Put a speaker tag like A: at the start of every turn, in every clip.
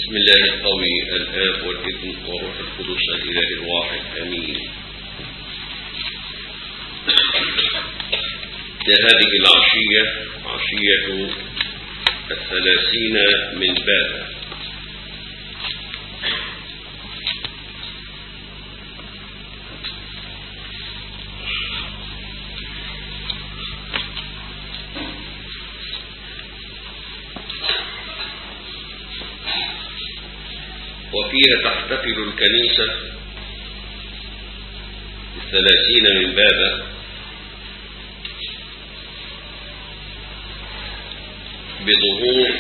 A: بسم الله القوي الآب والابن والروح القدس الإله الواحد آمين هذه العشية عشية الثلاثين من باب وفيها تحتفل الكنيسة الثلاثين من بابا بظهور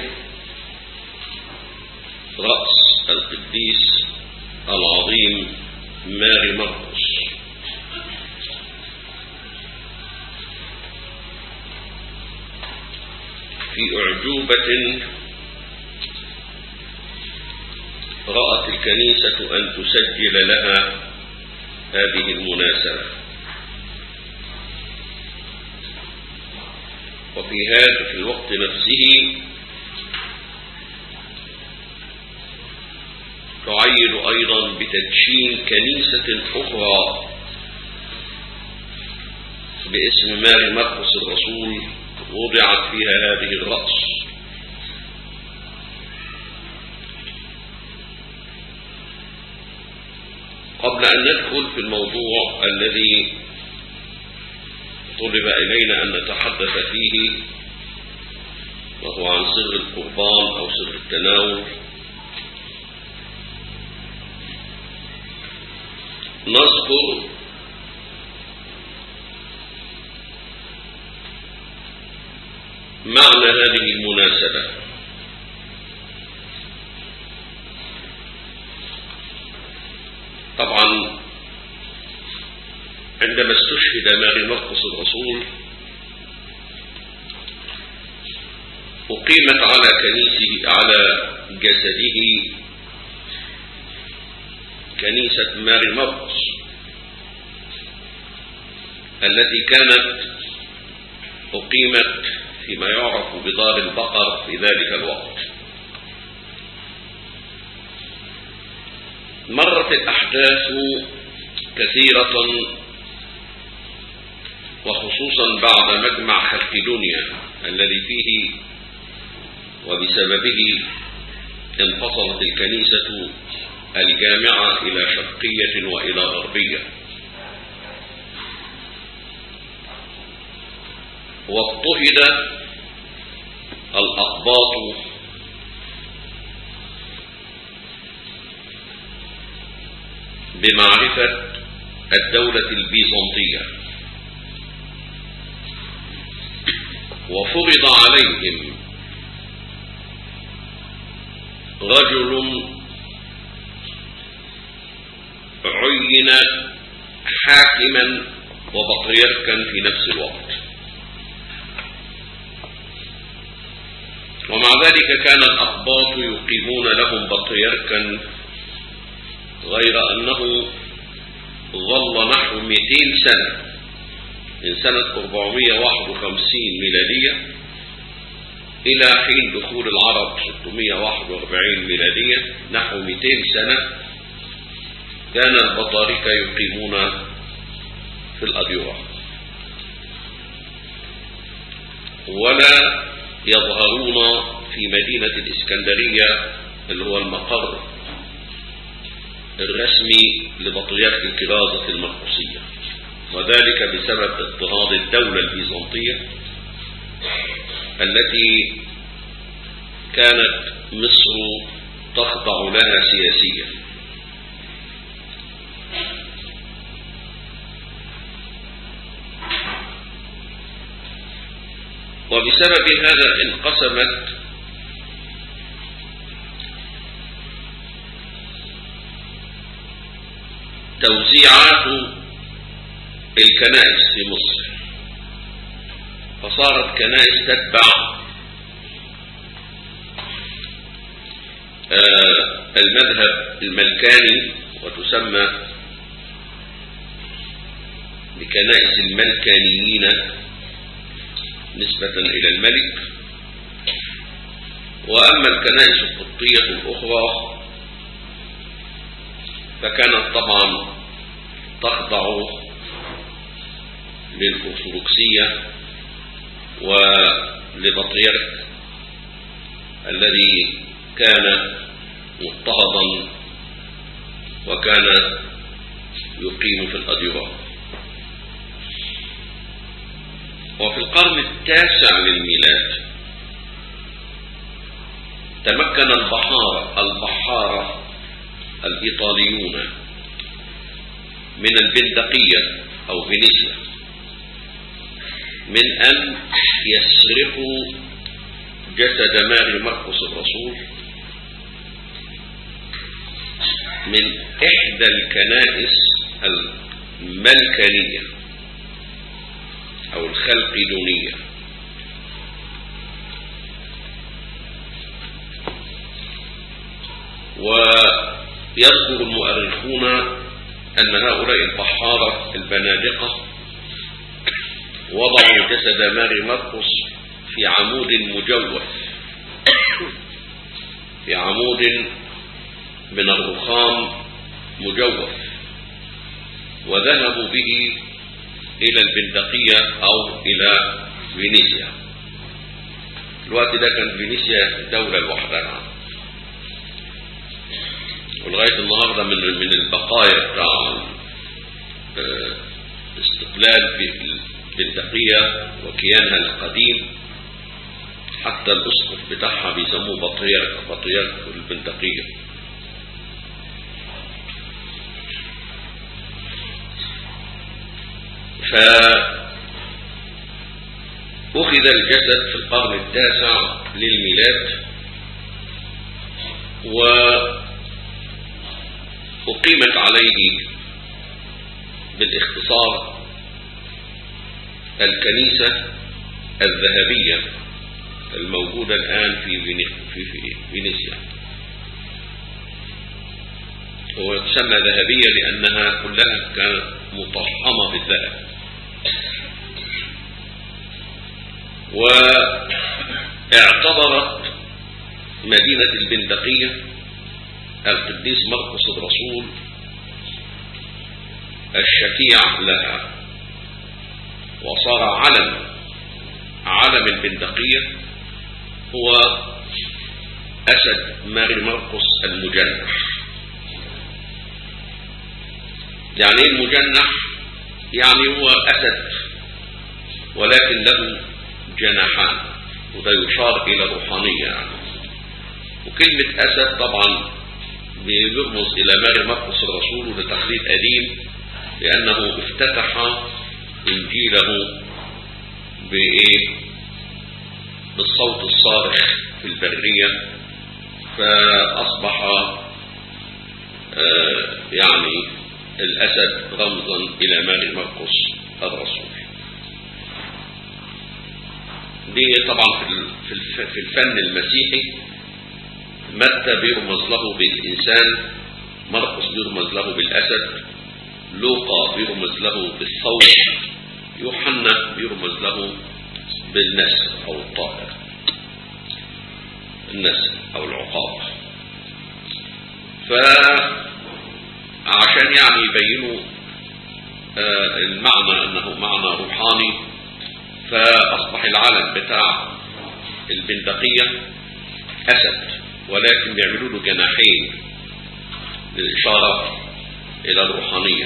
A: رأس القديس العظيم ماري مرقس في أعجوبة رأت الكنيسة أن تسجل لها هذه المناسبة وفي هذا في الوقت نفسه تعين أيضا بتدشين كنيسة أخرى باسم ماري مرقس الرسول وضعت فيها هذه الرأس قبل أن ندخل في الموضوع الذي طلب إلينا أن نتحدث فيه وهو عن سر القربان أو سر التناول نذكر معنى هذه المناسبة طبعا عندما استشهد ماري مرقس الرسول أقيمت على كنيسه على جسده كنيسة ماري مرقس التي كانت أقيمت فيما يعرف بدار البقر في ذلك الوقت مرت الأحداث كثيرة وخصوصا بعد مجمع خلقدونيا الذي فيه وبسببه انفصلت الكنيسة الجامعة إلى شرقية وإلى غربية واضطهد الأقباط بمعرفة الدولة البيزنطية وفرض عليهم رجل عين حاكما وبطريركا في نفس الوقت ومع ذلك كان الأقباط يقيمون لهم بطريركا غير أنه ظل نحو 200 سنة من سنة 451 ميلادية إلى حين دخول العرب 641 ميلادية نحو 200 سنة كان البطاركة يقيمون في الأديرة ولا يظهرون في مدينة الإسكندرية اللي هو المقر الرسمي لبطريرك الكرازة المرقسية وذلك بسبب اضطهاد الدولة البيزنطية التي كانت مصر تخضع لها سياسيا وبسبب هذا انقسمت توزيعات الكنائس في مصر فصارت كنائس تتبع المذهب الملكاني وتسمى بكنائس الملكانيين نسبة إلى الملك وأما الكنائس القبطية الأخرى فكانت طبعا تخضع للأرثوذكسية ولبطريرك الذي كان مضطهدا وكان يقيم في الأديرة وفي القرن التاسع للميلاد تمكن البحارة البحارة الإيطاليون من البندقية أو فينيسيا من أن يسرقوا جسد ماري مرقس الرسول من إحدى الكنائس الملكانية أو الخلقدونية ويذكر المؤرخون أن هؤلاء البحارة البنادقة وضعوا جسد ماري مرقس في عمود مجوف في عمود من الرخام مجوف وذهبوا به إلى البندقية أو إلى فينيسيا الوقت ده كان فينيسيا دولة لوحدها ولغاية النهاردة من من البقايا بتاع استقلال البندقية وكيانها القديم حتى الأسقف بتاعها بيسموه بطريرك بطريرك البندقية فأخذ الجسد في القرن التاسع للميلاد وأقيمت عليه بالاختصار الكنيسة الذهبية الموجودة الآن في في في فينيسيا هو تسمى ذهبية لأنها كلها كانت مطحمة بالذهب واعتبرت مدينة البندقية القديس مرقس الرسول الشفيع لها وصار علم علم البندقية هو أسد ماري مرقس المجنح يعني ايه المجنح يعني هو أسد ولكن له جناحان وده يشار إلى الروحانية يعني وكلمة أسد طبعا بيرمز إلى ماري مرقس الرسول وده تقليد قديم لأنه افتتح إنجيله بإيه بالصوت الصارخ في البرية فأصبح آه يعني الأسد رمزا إلى ماري مرقس الرسول دي طبعا في في الفن المسيحي متى بيرمز له بالإنسان مرقس بيرمز له بالأسد لوقا بيرمز له بالصوت يوحنا بيرمز له بالنسل أو الطائر النسل أو العقاب فعشان يعني يبينوا آه المعنى أنه معنى روحاني فأصبح العلم بتاع البندقية أسد ولكن بيعملوا له جناحين للإشارة إلى الروحانية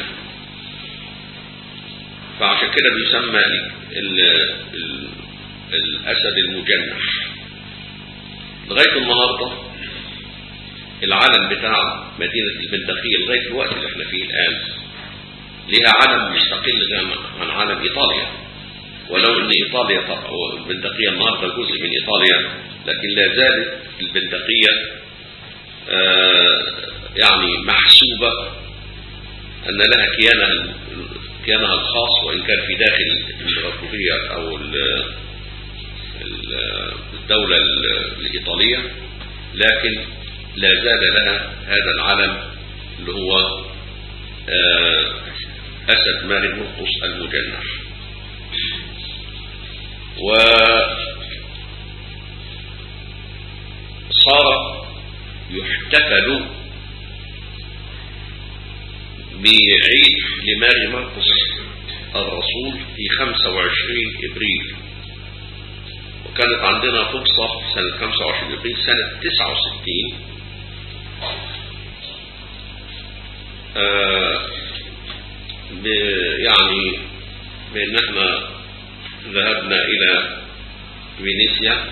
A: فعشان كده بيسمى ال ال الأسد المجنح لغاية النهاردة العلم بتاع مدينة البندقية لغاية الوقت اللي احنا فيه الآن ليها علم مستقل عن علم إيطاليا ولو ان ايطاليا البندقية النهاردة جزء من ايطاليا لكن لا زالت البندقية يعني محسوبة ان لها كيانها كيانها الخاص وان كان في داخل الامبراطورية او الدولة الايطالية لكن لا زال لها هذا العلم اللي هو اسد ماري مرقس المجنح و صار يحتفل بعيد لماري مرقس الرسول في 25 ابريل وكانت عندنا فرصة سنة 25 ابريل سنة 69 آه يعني بان احنا ذهبنا الى فينيسيا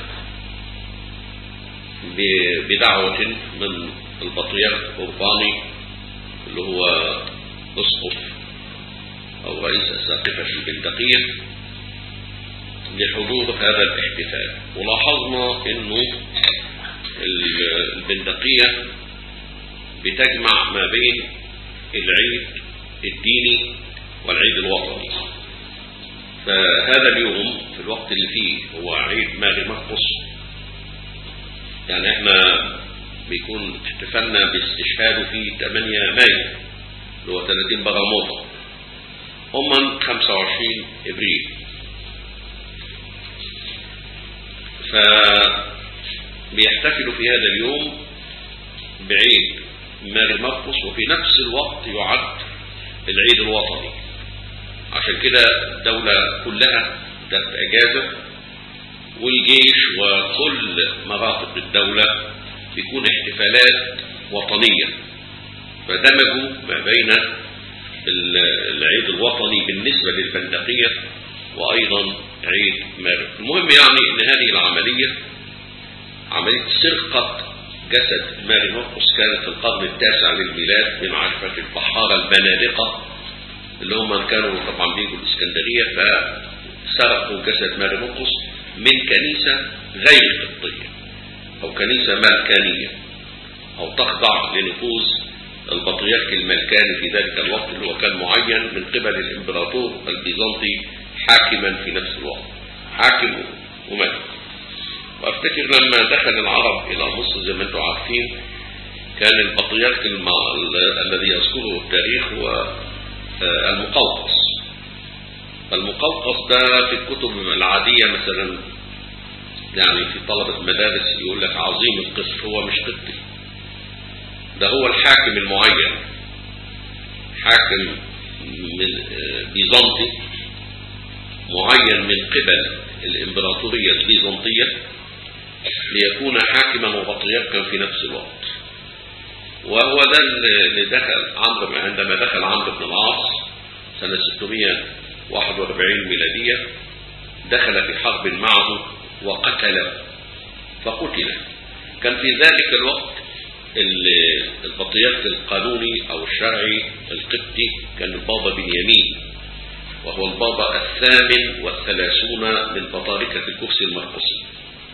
A: بدعوة من البطريرك القرباني اللي هو اسقف او رئيس اساقفة البندقية لحضور هذا الاحتفال ولاحظنا انه البندقية بتجمع ما بين العيد الديني والعيد الوطني فهذا اليوم في الوقت اللي فيه هو عيد ماري مرقس يعني احنا بيكون احتفالنا باستشهاده في 8 مايو اللي هو 30 بغاموطة هم 25 ابريل فبيحتفلوا في هذا اليوم بعيد ماري مرقس وفي نفس الوقت يعد العيد الوطني عشان كده الدولة كلها ده اجازة والجيش وكل مرافق الدولة بيكون احتفالات وطنية فدمجوا ما بين العيد الوطني بالنسبة للبندقية وايضا عيد ماري المهم يعني ان هذه العملية عملية سرقة جسد ماري مرقس كانت في القرن التاسع للميلاد بمعرفة البحارة البنادقة اللي هم كانوا طبعا بيجوا الاسكندرية فسرقوا جسد ماري مرقس من كنيسة غير قبطية او كنيسة ملكانية او تخضع لنفوذ البطريرك الملكاني في ذلك الوقت اللي هو كان معين من قبل الامبراطور البيزنطي حاكما في نفس الوقت حاكم وملك وافتكر لما دخل العرب الى مصر زي ما انتم عارفين كان البطريرك المع... الذي يذكره التاريخ هو المقوقس المقوقس ده في الكتب العادية مثلا يعني في طلبة مدارس يقول لك عظيم القسط هو مش قبطي ده هو الحاكم المعين حاكم بيزنطي معين من قبل الامبراطورية البيزنطية ليكون حاكما وبطريركا في نفس الوقت وهو ده اللي دخل عمرو عندما دخل عمرو بن العاص سنة 641 ميلادية دخل في حرب معه وقتله فقتل كان في ذلك الوقت البطريرك القانوني او الشرعي القبطي كان البابا بنيامين وهو البابا الثامن والثلاثون من بطاركة الكرسي المرقسي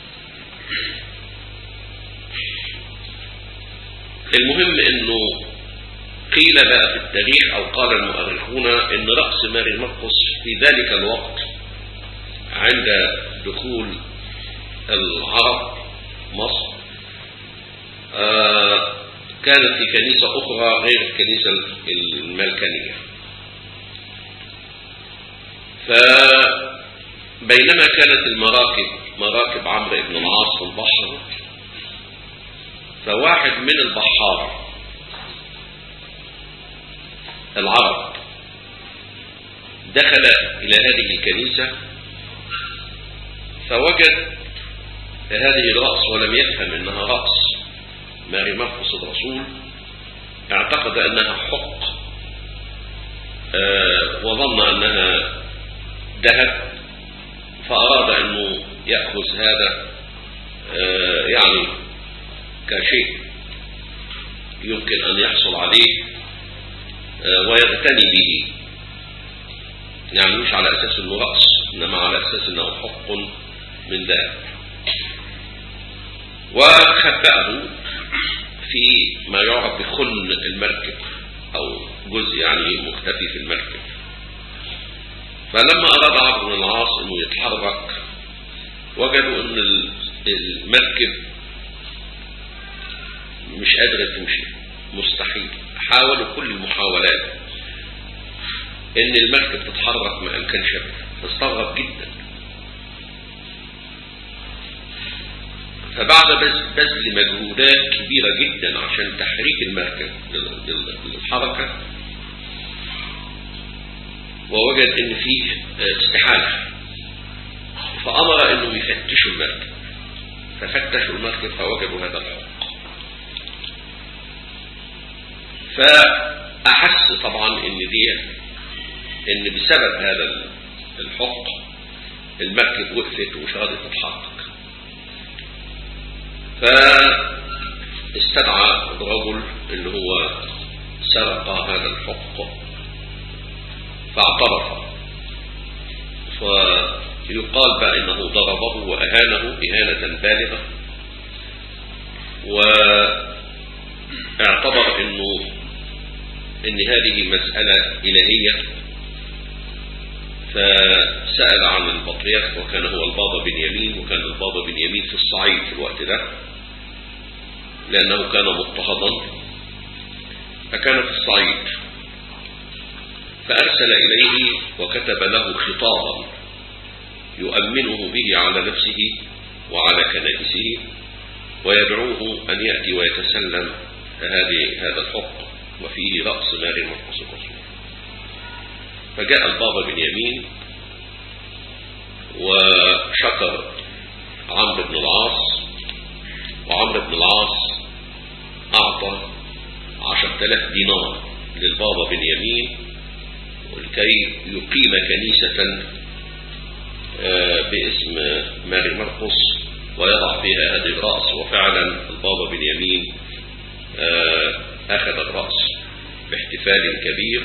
A: المهم انه قيل بقى في التاريخ او قال المؤرخون ان رأس ماري المرقس في ذلك الوقت عند دخول العرب مصر آه كانت في كنيسة اخرى غير الكنيسة الملكانية فبينما كانت المراكب مراكب عمرو بن العاص في البحر فواحد من البحار العرب دخل إلى هذه الكنيسة فوجد هذه الرأس ولم يفهم أنها رأس ماري مرقس الرسول اعتقد أنها حق آه وظن أنها ذهب فأراد أنه يأخذ هذا آه يعني كشيء يمكن أن يحصل عليه آه ويغتني به يعني مش على أساس أنه رأس إنما على أساس أنه حق من ذهب وخبأه في ما يعرف بخن المركب أو جزء يعني مختفي في المركب فلما أراد عمرو بن العاص أنه يتحرك وجدوا أن المركب مش قادرة تمشي مستحيل حاولوا كل المحاولات ان المركب تتحرك ما امكنش فاستغرب جدا فبعد بذ- بذل مجهودات كبيرة جدا عشان تحريك المركب لل- لل- للحركة ووجد ان فيه آه، استحالة فأمر انه يفتشوا المركب ففتشوا المركب فوجدوا هذا الحق فأحس طبعا ان دي ان بسبب هذا الحق المركب وقفت ومش راضية تتحرك فاستدعى الرجل اللي هو سرق هذا الحق فاعترف فيقال بقى انه ضربه واهانه اهانة بالغة واعتبر انه ان هذه مسألة الهية فسأل عن البطريرك وكان هو البابا بن يمين وكان البابا بن يمين في الصعيد في الوقت ده لأنه كان مضطهدا فكان في الصعيد فأرسل إليه وكتب له خطابا يؤمنه به على نفسه وعلى كنائسه ويدعوه أن يأتي ويتسلم هذه هذا الحق وفيه رأس مال مرقص الرسول فجاء البابا بن يمين وشكر عمرو بن العاص وعمرو بن العاص أعطى عشرة آلاف دينار للبابا بن يمين لكي يقيم كنيسة آه، باسم ماري مرقس ويضع فيها هذه الرأس وفعلا البابا بن يمين آه، أخذ الرأس باحتفال كبير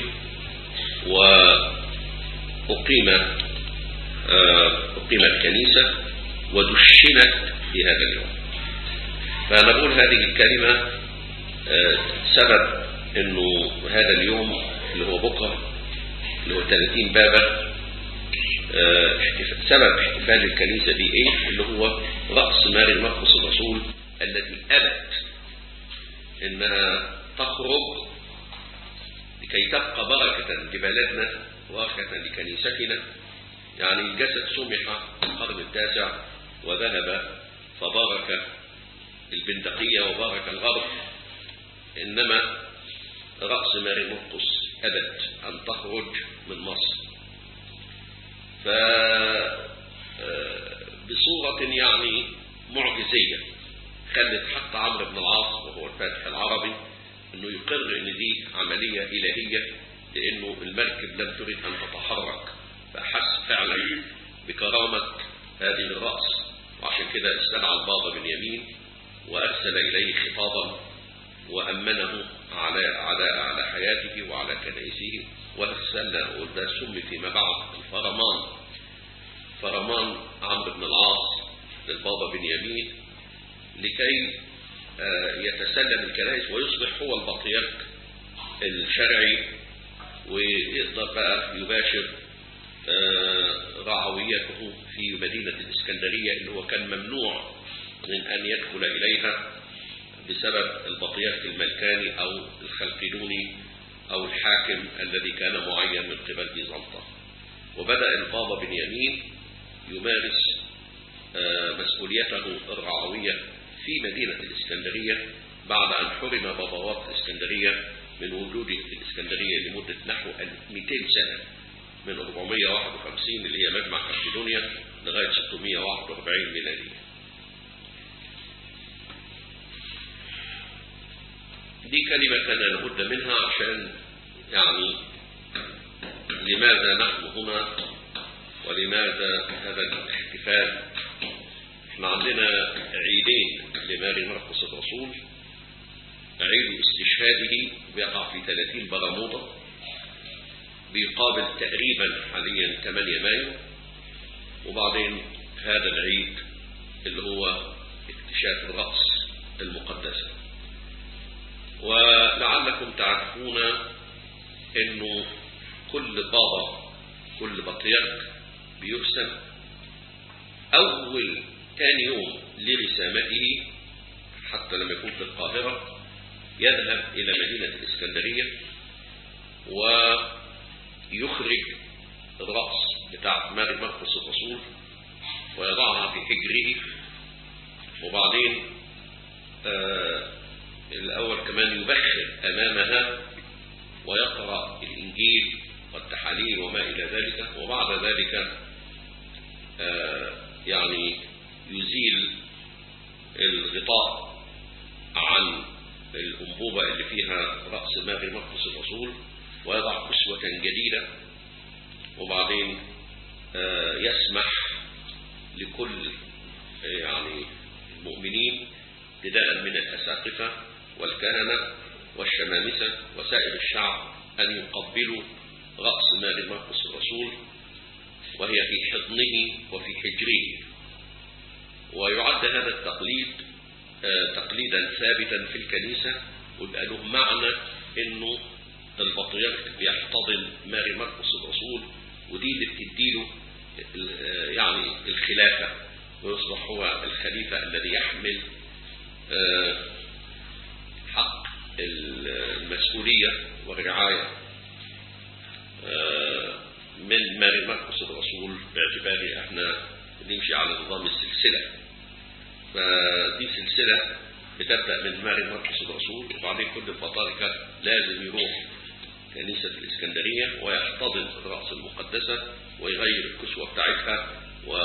A: وأقيم آه، أقيمت كنيسة ودشنت في هذا اليوم فنقول هذه الكلمة آه، سبب انه هذا اليوم اللي هو بكرة اللي هو 30 بابا آه، احتف- سبب احتفال الكنيسة دي ايه اللي هو رأس ماري مرقس الرسول التي أبت انها تخرج لكي تبقى بركة لبلدنا وبركة لكنيستنا يعني الجسد سمح في القرن التاسع وذهب فبارك البندقية وبارك الغرب إنما رأس ماري مرقس أبت أن تخرج من مصر ف آه، بصورة يعني معجزية خلت حتى عمرو بن العاص وهو الفاتح العربي انه يقر ان دي عملية الهية لانه المركب لم تريد ان تتحرك فحس فعلا بكرامة هذه الرأس وعشان كده استدعى البابا بن يمين وارسل اليه خطابا وامنه على على على حياته وعلى كنائسه وارسل وده سمي فيما بعد الفرمان فرمان عمرو بن العاص للبابا بن يمين لكي آه، يتسلم الكنائس ويصبح هو البطريرك الشرعي ويقدر بقى يباشر آه، رعويته في مدينة الإسكندرية اللي هو كان ممنوع من أن يدخل إليها بسبب البطريرك الملكاني أو الخلقدوني أو الحاكم الذي كان معين من قبل بيزنطة وبدأ البابا بن يمين يمارس آه، مسؤوليته الرعوية في مدينة الإسكندرية بعد أن حرم بابوات الإسكندرية من وجوده في الإسكندرية لمدة نحو 200 سنة من 451 اللي هي مجمع خلقدونيا لغاية 641 ميلادية دي كلمة كان لابد منها عشان يعني لماذا نحن هنا ولماذا هذا الاحتفال احنا عندنا عيدين لماري مرقس الرسول عيد استشهاده بيقع في 30 برمودا بيقابل تقريبا حاليا 8 مايو وبعدين هذا العيد اللي هو اكتشاف الرأس المقدسة ولعلكم تعرفون انه كل بابا كل بطريرك بيرسم اول تاني يوم لرسامته حتى لما يكون في القاهرة يذهب الى مدينة الاسكندرية ويخرج الرأس بتاع ماري مرقس الرسول ويضعها في حجره وبعدين آه الأول كمان يبخر أمامها ويقرأ الإنجيل والتحاليل وما إلى ذلك وبعد ذلك آه يعني يزيل الغطاء عن الأنبوبة اللي فيها رأس ماغي مرقس الرسول ويضع كسوة جديدة وبعدين آه يسمح لكل يعني المؤمنين ابتداء من الأساقفة والكهنة والشمامسة وسائر الشعب أن يقبلوا رأس مال مرقس الرسول وهي في حضنه وفي حجره ويعد هذا التقليد تقليدا ثابتا في الكنيسة ويبقى له معنى انه البطريرك بيحتضن ماري مرقس الرسول ودي اللي بتديله يعني الخلافة ويصبح هو الخليفة الذي يحمل حق المسؤولية والرعاية من ماري مرقس الرسول باعتبار احنا نمشي على نظام السلسلة فدي سلسلة بتبدأ من ماري مرقس الرسول وبعدين كل البطاركة لازم يروح كنيسة الإسكندرية ويحتضن الرأس المقدسة ويغير الكسوة بتاعتها و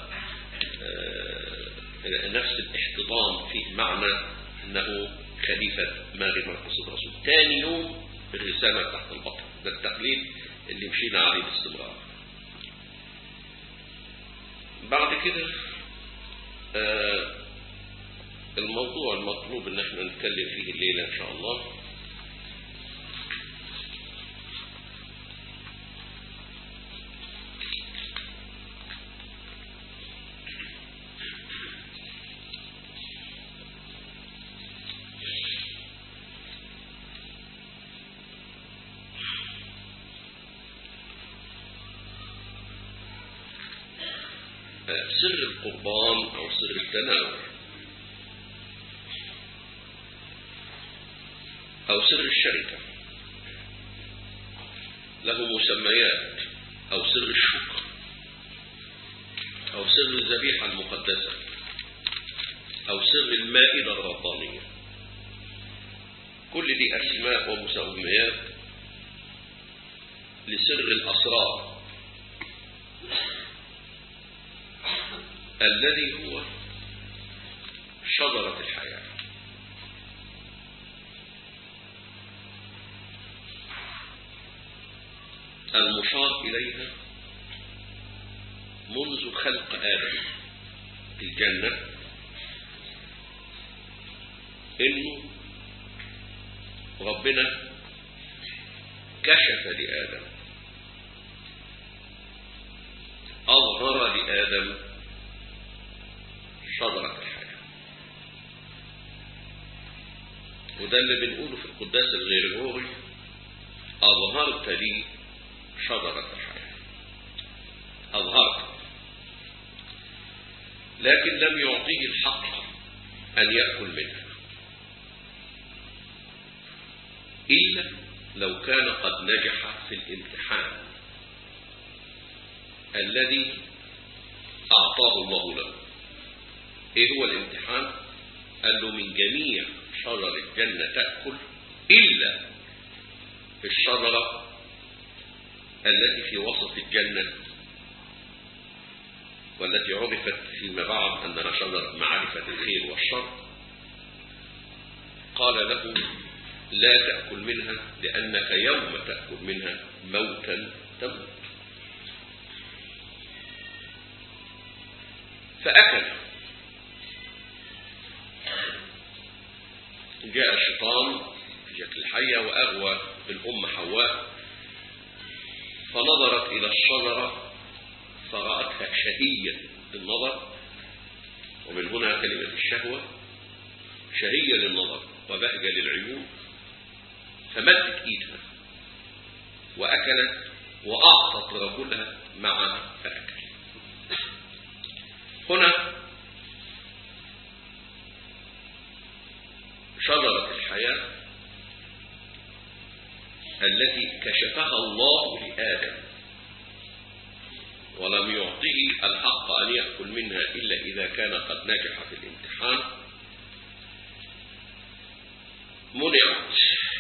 A: نفس الاحتضان فيه معنى انه خليفة ماري مرقس الرسول تاني يوم الرسالة تحت البطن ده التقليد اللي مشينا عليه باستمرار بعد كده آه الموضوع المطلوب ان احنا نتكلم فيه الليلة ان شاء الله سر القربان او سر التناول او سر الشركة له مسميات او سر الشكر او سر الذبيحة المقدسة او سر المائدة الربانية كل دي اسماء ومسميات لسر الاسرار الذي هو شجرة الحياة المشار إليها منذ خلق آدم في الجنة إنه ربنا كشف لآدم أظهر لآدم شجرة الحياة وده اللي بنقوله في القداس الغيرغوري أظهرت لي شجرة الحياة أظهرت لكن لم يعطيه الحق أن يأكل منها إلا لو كان قد نجح في الامتحان الذي أعطاه الله له ايه هو الامتحان قال له من جميع شجر الجنة تأكل إلا الشجرة التي في وسط الجنة والتي عرفت فيما بعد أنها شجرة معرفة الخير والشر قال له لا تأكل منها لأنك يوم تأكل منها موتا تموت فأكل جاء الشيطان في شكل الحية وأغوى الأم حواء فنظرت إلى الشجرة فرأتها شهية للنظر ومن هنا كلمة الشهوة شهية للنظر وبهجة للعيون فمدت إيدها وأكلت وأعطت لرجلها معها فأكل هنا شجرة الحياة التي كشفها الله لآدم ولم يعطه الحق أن يأكل منها إلا إذا كان قد نجح في الامتحان منعت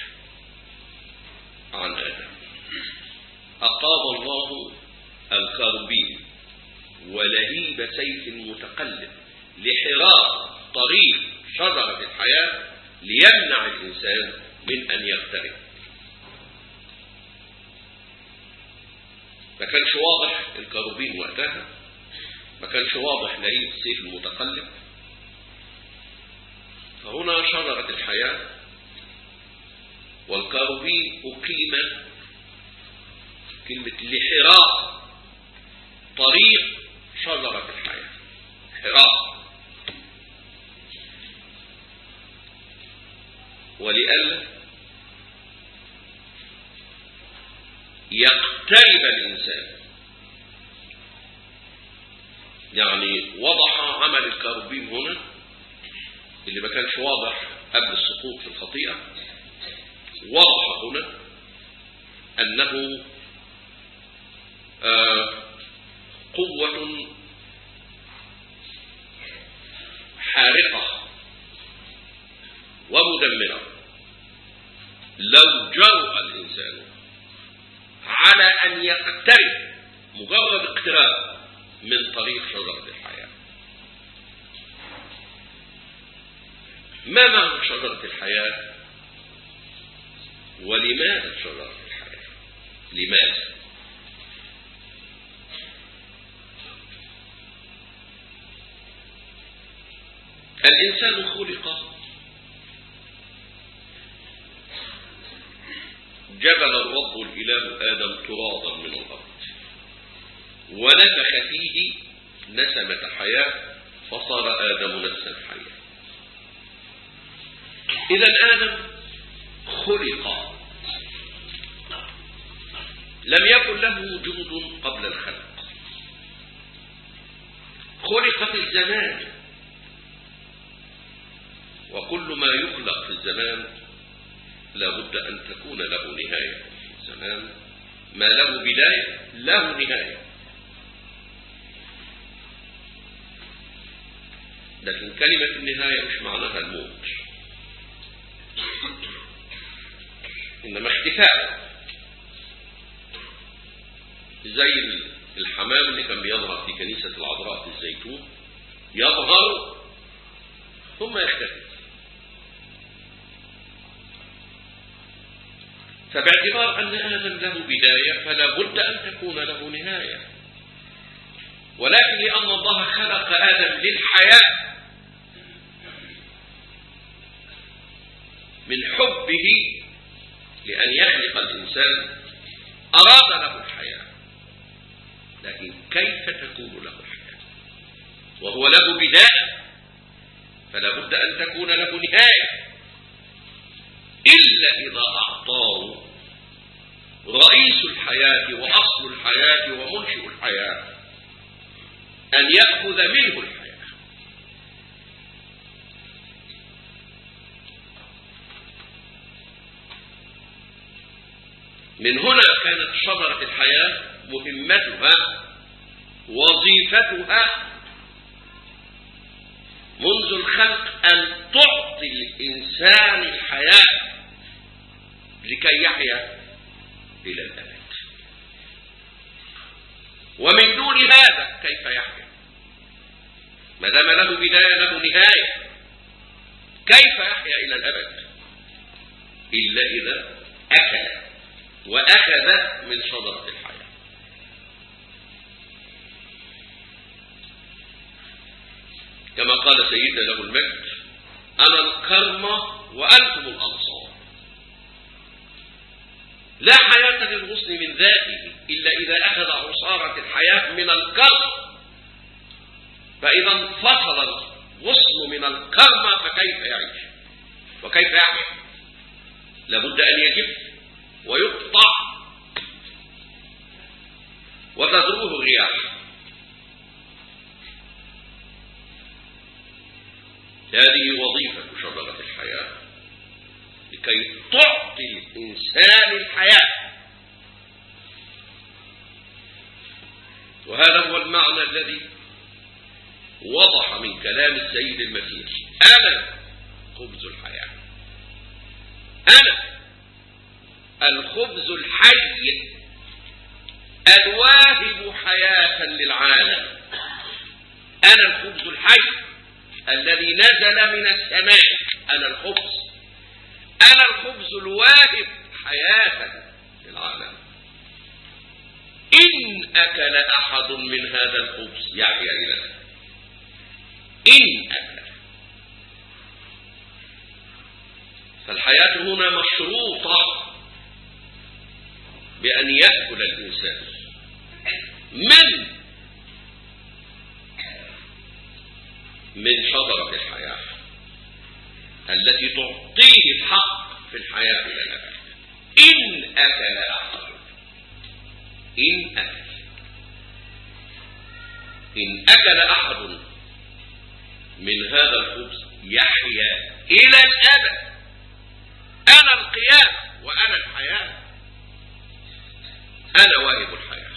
A: عن آدم أقام الله الكربين ولهيب سيف متقلب لحراس طريق شجرة الحياة ليمنع الإنسان من أن يغترب ما كانش واضح الكروبين وقتها ما كانش واضح لهيب السيف المتقلب فهنا شجرة الحياة والكروبين أقيم كلمة لحراس طريق شجرة الحياة حراس ولئلا يقترب الإنسان يعني وضح عمل الكروبين هنا اللي ما كانش واضح قبل السقوط في الخطيئة وضح هنا أنه آه قوة حارقة ومدمرة لو جرأ الإنسان على أن يقترب مجرد اقتراب من طريق شجرة الحياة ما معنى شجرة الحياة ولماذا شجرة الحياة لماذا الإنسان خلق جبل الرب الإله آدم ترابا من الأرض ونفخ فيه نسمة حياة فصار آدم نفسا حيا إذا آدم خلق لم يكن له وجود قبل الخلق خلق في الزمان وكل ما يخلق في الزمان لابد أن تكون له نهاية الزمان ما له بداية له نهاية لكن كلمة النهاية مش معناها الموت إنما اختفاء زي الحمام اللي كان بيظهر في كنيسة العذراء في الزيتون يظهر ثم يختفي فباعتبار أن آدم له بداية فلا بد أن تكون له نهاية ولكن لأن الله خلق آدم للحياة من حبه لأن يخلق الإنسان أراد له الحياة لكن كيف تكون له الحياة وهو له بداية فلا بد أن تكون له نهاية إلا إذا أعطاه رئيس الحياة وأصل الحياة ومنشئ الحياة أن يأخذ منه الحياة من هنا كانت شجرة الحياة مهمتها وظيفتها منذ الخلق أن تعطي الإنسان الحياة لكي يحيا إلى الأبد ومن دون هذا كيف يحيا ما دام له بداية له نهاية كيف يحيا إلى الأبد إلا إذا أكل وأخذ من شجرة الحياة كما قال سيدنا له المجد أنا الكرمة وأنتم الأنصار لا حياة للغصن من ذاته إلا إذا أخذ عصارة الحياة من الكرم فإذا انفصل الغصن من الكرمة فكيف يعيش وكيف يعيش لابد أن يجب ويقطع وتذروه الرياح هذه وظيفة شجرة الحياة لكي تعطي الإنسان الحياة وهذا المعنى الذي وضح من كلام السيد المسيح أنا خبز الحياة أنا الخبز الحي الواهب حياة للعالم أنا الخبز الحي الذي نزل من السماء أنا الخبز أنا الخبز الواهب حياة للعالم إن أكل أحد من هذا الخبز يحيا إلى إن أكل فالحياة هنا مشروطة بأن يأكل الإنسان من من شجرة الحياة التي تعطيه الحق في الحياة إلى الأبد إن أكل أحد إن أكل إن أكل أحد من هذا الخبز يحيا إلى الأبد أنا القيام وأنا الحياة أنا واهب الحياة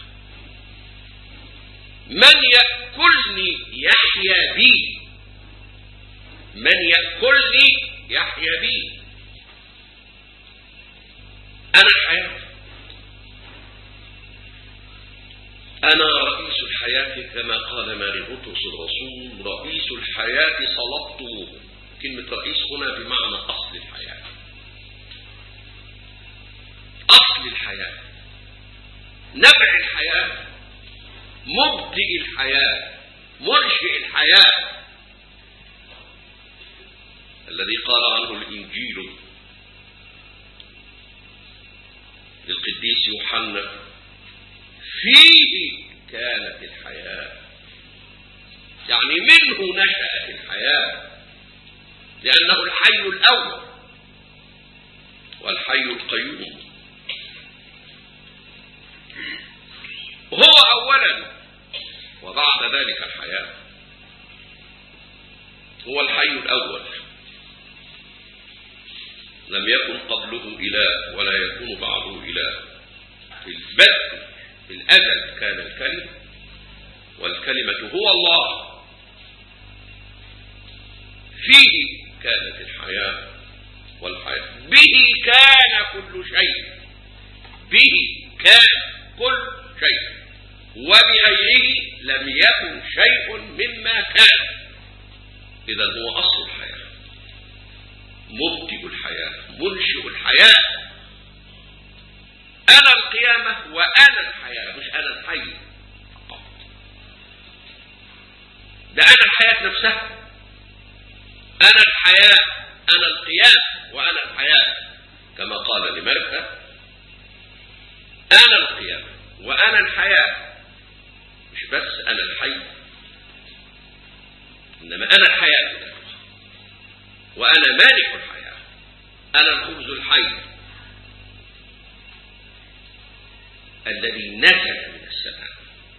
A: من يأكلني يحيا بي من يأكلني يحيا بي أنا الحياة أنا رئيس الحياة كما قال ماري بطرس الرسول رئيس الحياة صلبته كلمة رئيس هنا بمعنى أصل الحياة أصل الحياة نبع الحياة مبدئ الحياة منشئ الحياة الذي قال عنه الإنجيل للقديس يوحنا فيه كانت الحياة يعني منه نشأت الحياة لأنه الحي الأول والحي القيوم هو أولا وبعد ذلك الحياة هو الحي الأول لم يكن قبله إله ولا يكون بعده إله في البدء في الأزل كان الكلمة والكلمة هو الله فيه كانت الحياة والحياة به كان كل شيء به كان كل شيء وبغيره لم يكن شيء مما كان إذا هو أصل الحياة مبدئ الحياة منشئ الحياة أنا القيامة وأنا الحياة مش أنا الحي ده أنا الحياة نفسها أنا الحياة أنا القيام وأنا الحياة كما قال لمركة أنا القيام وأنا الحياة مش بس أنا الحي إنما أنا الحياة وأنا مالك الحياة أنا الخبز الحي الذي نزل من السماء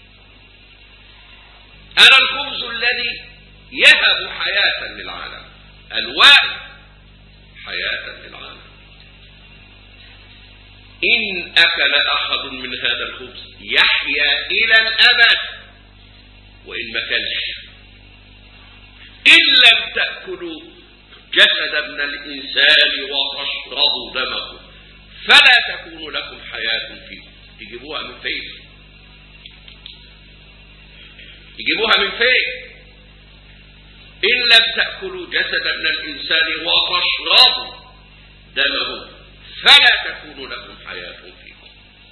A: أنا الخبز الذي يهب حياة للعالم الوائد حياة للعالم إن أكل أحد من هذا الخبز يحيا إلى الأبد وإن ما كلش إن لم تأكلوا جسد ابن الإنسان وتشربوا دمه فلا تكون لكم حياة فيه تجيبوها من فين تجيبوها من فين إن لم تأكلوا جسد ابن الإنسان وتشربوا دمه فلا تكون لكم حياة فيكم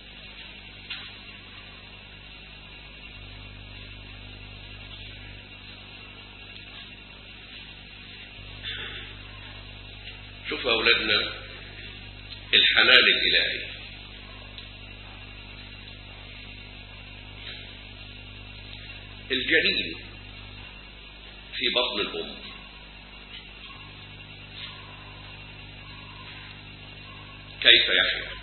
A: شوفوا أولادنا الحنان الإلهي الجنين في بطن الأم كيف يحيا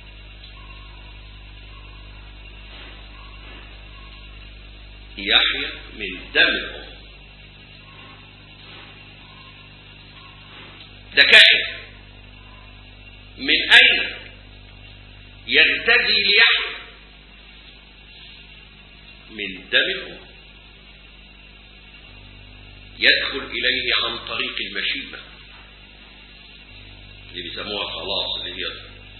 A: يحيا من دم الأم ده كائن من أين يرتدي ليحيا من من دم الأم يدخل إليه عن طريق المشيمة اللي بيسموها خلاص اللي هي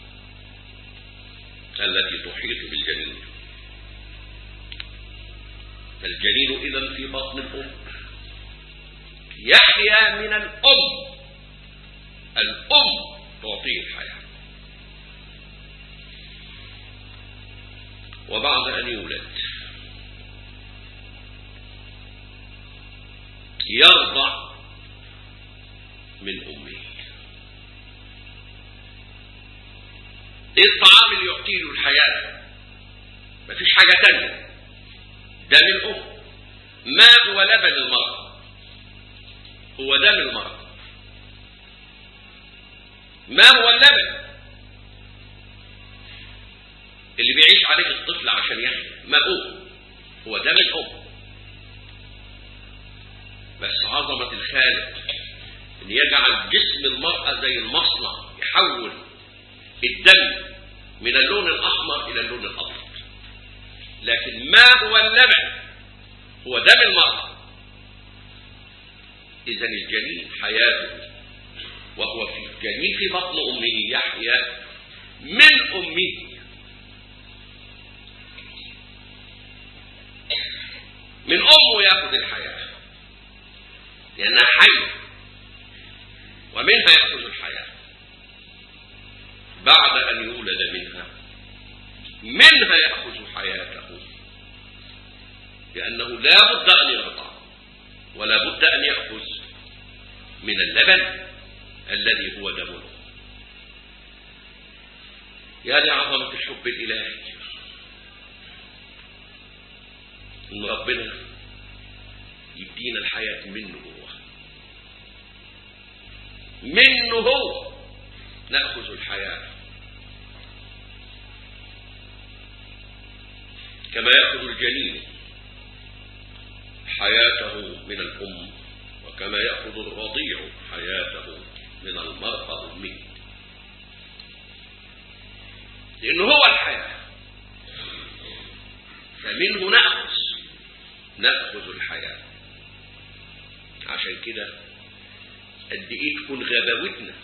A: التي تحيط بالجنين فالجنين إذا في بطن الأم يحيا من الأم الأم تعطيه الحياة وبعد أن يولد يرضع من أمه ايه الطعام اللي يعطيه له الحياة مفيش حاجة تانية دم الأم ماء ولبن المرأة هو دم المرأة ما هو اللبن اللي بيعيش عليه الطفل عشان يحيا ماء هو دم الأم بس عظمة الخالق ان يجعل جسم المرأة زي المصنع يحول الدم من اللون الأحمر إلى اللون الأبيض لكن ما هو اللبن هو دم المرأة إذا الجنين حياته وهو في الجنين في بطن أمه يحيا من أمه من أمه يأخذ الحياة لأنها حية ومنها يأخذ الحياة بعد أن يولد منها منها يأخذ حياته لأنه لا بد أن يرضع ولا بد أن يأخذ من اللبن الذي هو دمه يا لعظمة الحب الإلهي إن ربنا يدينا الحياة منه هو منه هو نأخذ الحياة كما يأخذ الجنين حياته من الأم وكما يأخذ الرضيع حياته من المرأة أمه لأنه هو الحياة فمنه نأخذ نأخذ الحياة عشان كده قد ايه تكون غباوتنا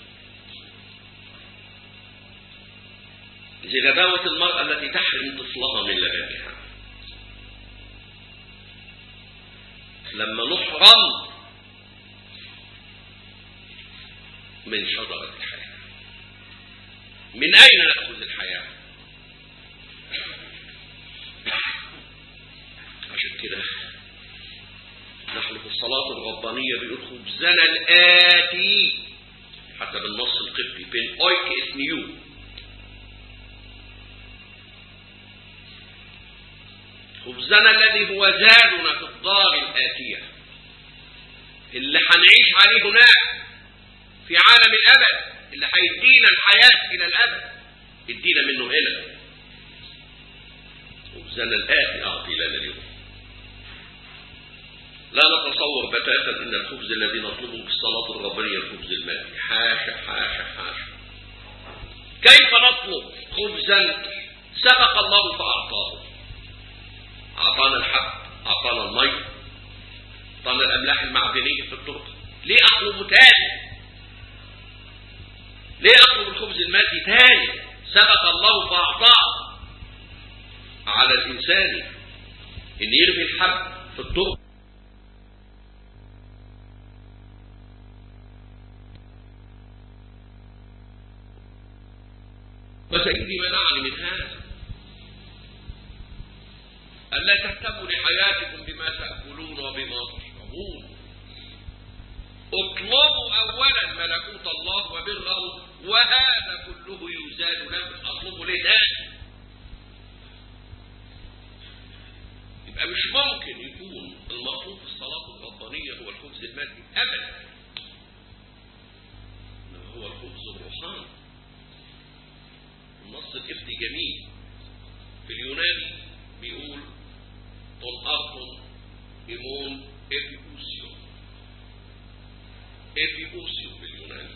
A: زي غباوة المرأة التي تحرم طفلها من لبنها لما نحرم من شجرة الحياة من أين نأخذ الحياة عشان كده نحن في الصلاة الربانية بنقول خبزنا الآتي حسب النص القبطي بين أويك اسميو خبزنا الذي هو زادنا في الدار الآتية اللي هنعيش عليه هناك في عالم الأبد اللي هيدينا الحياة إلى الأبد ادينا منه هنا خبزنا الآتي أعطي لنا اليوم لا نتصور بتاتا ان الخبز الذي نطلبه في الصلاة الربانية الخبز المائي حاشا حاشا حاشا كيف نطلب خبزا سبق الله فأعطاه أعطانا الحب أعطانا المي أعطانا الأملاح المعدنية في الطرق ليه أطلبه تاني ليه أطلب الخبز المادي تاني سبق الله فأعطاه على الإنسان إن يرمي الحب في الطرق وسيدي منعني من هذا ألا تهتموا لحياتكم بما تأكلون وبما تشربون اطلبوا أولا ملكوت الله وبره وهذا كله يزال لكم اطلبوا ليه تاني يبقى مش ممكن يكون المطلوب في الصلاة الربانية هو الخبز المادي أبدا هو الخبز الروحاني النص القبطي جميل في اليوناني بيقول طن أرطن إيمون إبيوسيو إبيوسيو باليوناني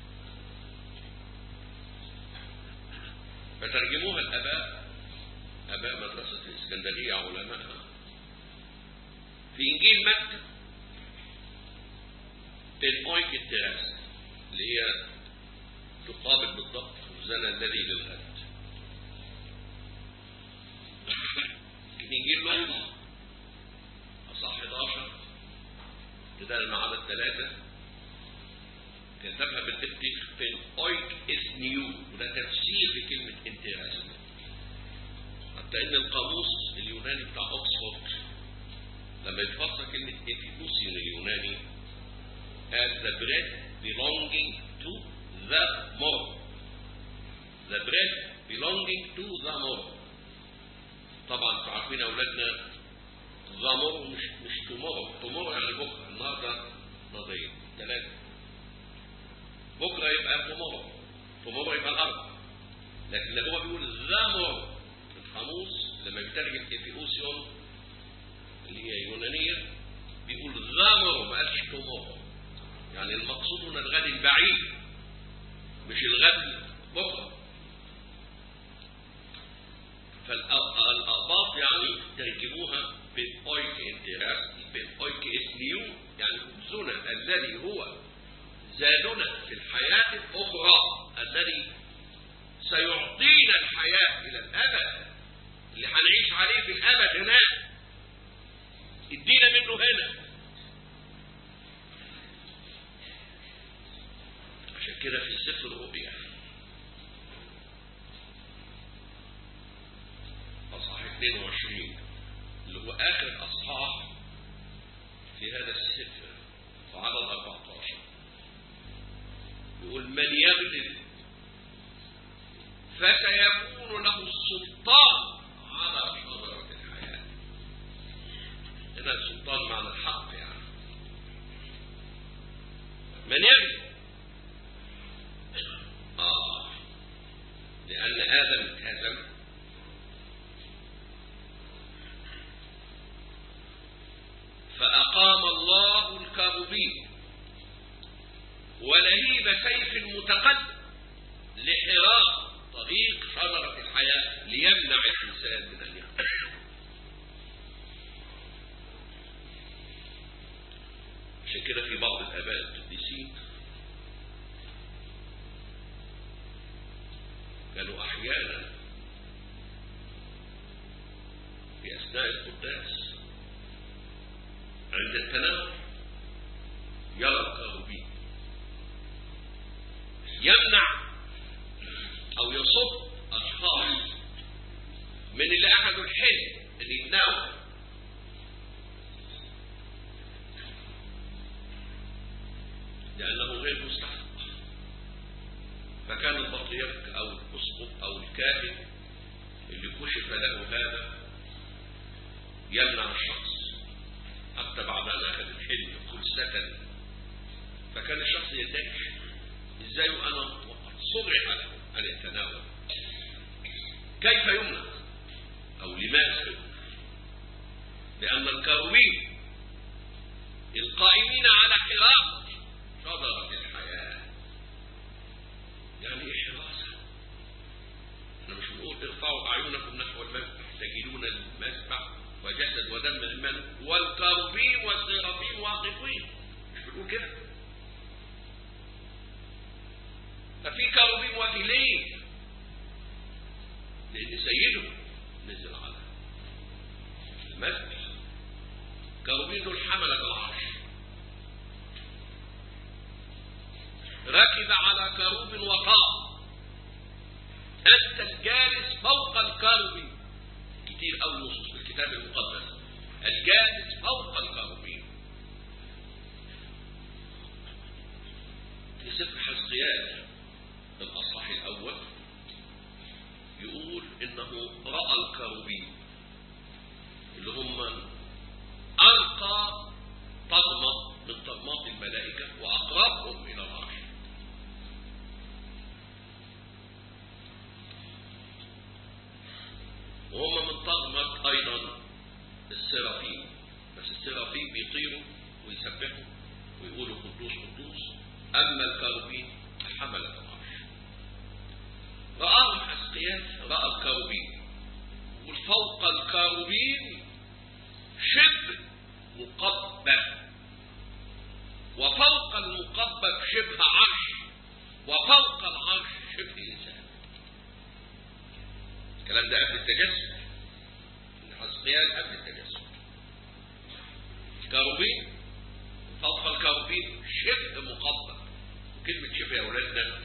A: فترجموها الآباء اباء مدرسه الاسكندريه علماء في انجيل متى الاويك التراس اللي هي تقابل بالضبط زنا الذي للغد انجيل لوقا اصح 11 بدل ما عدد ثلاثه كتبها بالتفتيش في اويك اس نيو وده تفسير لكلمه انتراس حتى ان القاموس اليوناني بتاع اوكسفورد لما يفسر كلمه افيكوسيون اليوناني as the bread belonging to the more the bread belonging to the more طبعا انتوا عارفين يا اولادنا the more مش مش tomorrow tomorrow يعني بكره النهارده نهارده ثلاثه بكره يبقى tomorrow tomorrow يبقى الارض لكن لما هو بيقول the more القاموس لما بيترجم افيوسيون اللي هي يونانيه بيقول the more ما قالش tomorrow يعني المقصود هنا الغد البعيد مش الغد بكره فالأقباط يعني ترجموها بالأويك انتراس بالأويك اسنيو يعني خبزنا الذي هو زادنا في الحياة الأخرى الذي سيعطينا الحياة إلى الأبد اللي هنعيش عليه في الأبد هناك ادينا منه هنا عشان كده في سفر الرؤيا اصحاح 22 اللي هو اخر اصحاح في هذا السفر وعدد 14 يقول من يغلب فسيكون له السلطان على شجرة الحياة هنا السلطان معنى الحق يعني من يغلب آه لأن آدم هزم فأقام الله الكروبين ولهيب سيف متقدم لحراق طريق شجرة الحياة ليمنع الإنسان من أن يعمل عشان كده في بعض الآباء القديسين كانوا أحيانا في أثناء القداس عند التناول يرى الكروبين يمنع أو يصب أشخاص من اللي أخذوا الحلم أن يتناول لأنه غير مستحق فكان البطريرك او الاسقف او الكاهن اللي كشف له هذا يمنع الشخص حتى بعد ان اخذ الحلم كل سكن فكان الشخص يدعي ازاي وانا وقد صرح له عن التناول كيف يمنع او لماذا يمنع لان الكروين القائمين على حراسه شجره الحياه يعني ايه حراسة احنا مش بنقول ارفعوا اعينكم نحو المسبح تجدون المسبح وجسد ودم الملك والكروبين والسرافين واقفين مش بنقول كده ففي كروبين وكيلين لان سيده نزل على المسبح كروبين دول حملة العرش ركب على كروب وقام أنت الجالس فوق الكروب كتير أوي نصوص في الكتاب المقدس الجالس فوق الكروبين في سفر حزقيال الأصحاح الأول يقول إنه رأى الكروبين اللي هم ألقى طغمة من طغمات الملائكة وأقربهم إلى العرش وهم من طغمة أيضا السرافين بس السرافين بيطيروا ويسبحوا ويقولوا قدوس قدوس أما الكروبين حملة العرش رآهم حسقيات رأى الكروبين
B: فوق الكاروبين شبه مقبب وفوق المقبب شبه عرش وفوق العرش شبه إنسان الكلام ده قبل التجسد حسقيال قبل التجسد كاروبين فوق الكاروبين شبه مقبب وكلمة شبه يا أولادنا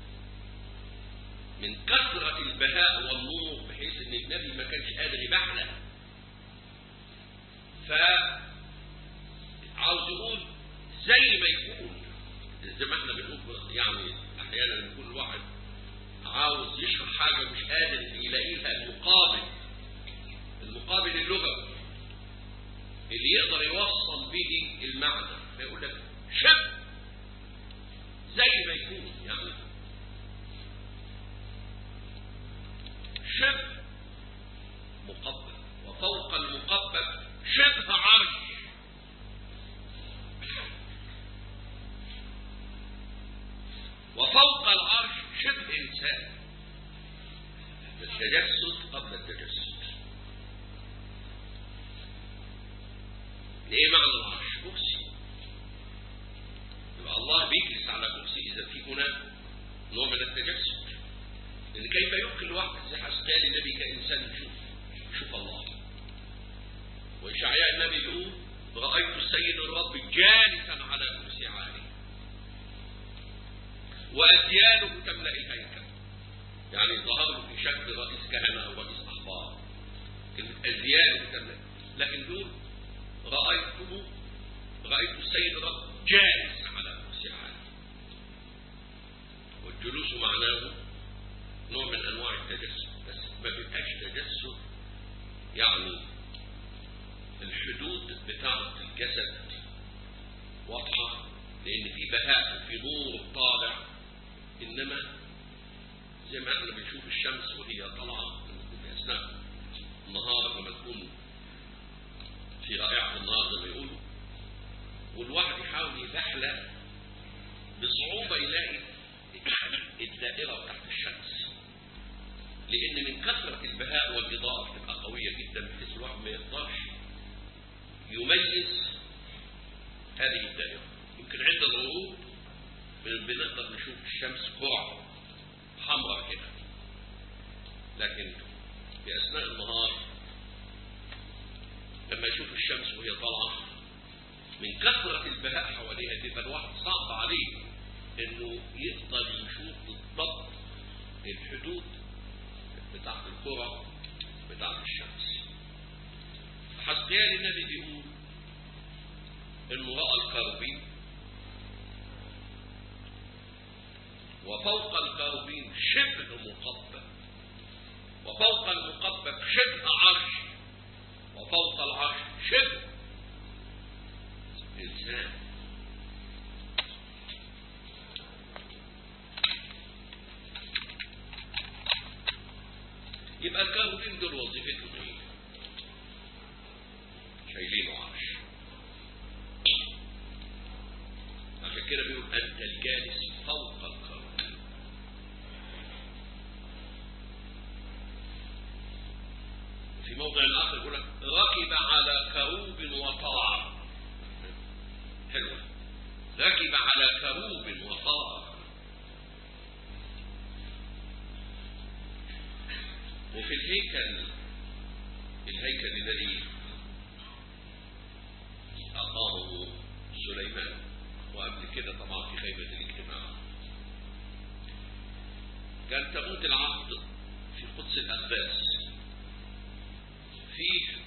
B: من كثرة البهاء والنور بحيث ان النبي ما كانش قادر يبحلق ف عاوز يقول زي ما يكون زي ما احنا بنقول يعني احيانا لما يكون الواحد عاوز يشرح حاجه مش قادر يلاقي لها المقابل المقابل اللغوي اللي يقدر يوصل به المعنى فيقول لك شب زي ما يكون يعني شبه مقبل وفوق المقبل شبه عرش وفوق العرش شبه انسان التجسد قبل التجسد ايه معنى العرش كرسي يبقى الله بيجلس على كرسي اذا في هنا نوع من التجسد لأن كيف يمكن الواحد زي حسقيال النبي كإنسان يشوف يشوف الله وإشعياء النبي يقول رأيت السيد الرب جالسا على كرسي عالي وأديانه تملأ الهيكل يعني ظهر له في شكل رئيس كهنة أو رئيس أحبار كلمة أديانه تملأ لكن دول رأيته رأيت السيد الرب جالس على كرسي عالي والجلوس معناه نوع من انواع التجسد بس ما بيبقاش تجسد يعني الحدود بتاعه الجسد واضحه لان في بهاء وفي نور طالع انما زي ما احنا بنشوف الشمس وهي طالعه في اثناء النهار لما تكون في رائعه النهار زي ما يقولوا والواحد يحاول يبحلق بصعوبه يلاقي الدائره تحت الشمس لان من كثرة البهاء والاضاءة بتبقى قوية جدا بحيث الواحد ما يقدرش يميز هذه الدائرة يمكن عند الغروب بنقدر نشوف الشمس قرع حمراء كده لكن في اثناء النهار لما يشوف الشمس وهي طالعة من كثرة البهاء حواليها تبقى الواحد صعب عليه انه يقدر يشوف بالضبط الحدود بتاعت الكرة بتاعت الشمس حسقيال النبي بيقول انه راى الكروبين وفوق الكروبين شبه مقبب وفوق المقبب شبه عرش وفوق العرش شبه انسان يبقى الكاروبين دول وظيفتهم ايه؟ شايلين عرش عشان كده بيقول انت الجالس فوق الكاروبين في موضع اخر يقول لك ركب على كروب وطار حلوه ركب على كروب وطار وفي الهيكل الهيكل الذي أقامه سليمان وقبل كده طبعا في خيمة الاجتماع كان تابوت العهد في قدس الأقداس فيه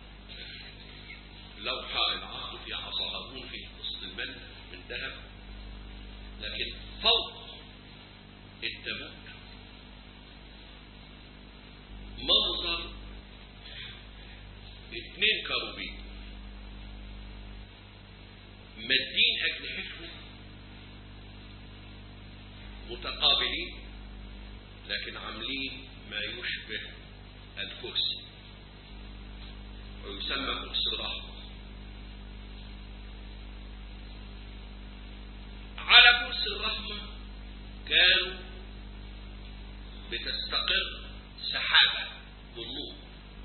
B: لوحة العهد في عصا هارون في قصة المن من ذهب لكن فوق التابوت منظر اثنين كروبين مادين اجنحتهم متقابلين لكن عاملين ما يشبه الكرسي ويسمى كرسي الرحمة على كرسي الرحمة كانوا بتستقر سحابة بالنور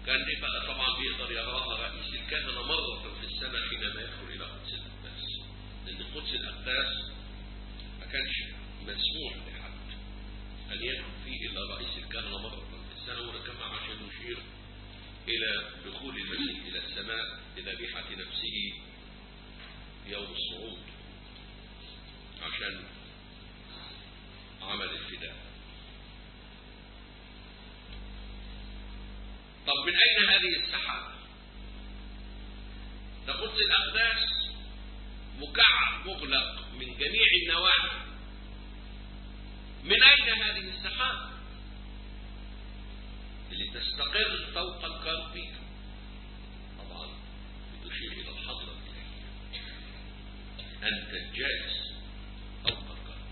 B: كان دي بقى طبعا بيقدر يراها رئيس الكهنة مرة في السنة حينما يدخل إلى قدس الأقداس لأن قدس الأقداس ما كانش مسموح لحد أن يدخل فيه إلا رئيس الكهنة مرة في السنة وده كما عشان يشير إلى دخول المسيح إلى السماء لذبيحة نفسه يوم الصعود عشان عمل الفداء طب من أين هذه السحابة ده قدس الأقداس مكعب مغلق من جميع النواحي من أين هذه السحابة اللي تستقر فوق الكرب طبعا بتشير إلى الحضرة الإلهية أنت الجالس فوق الكرب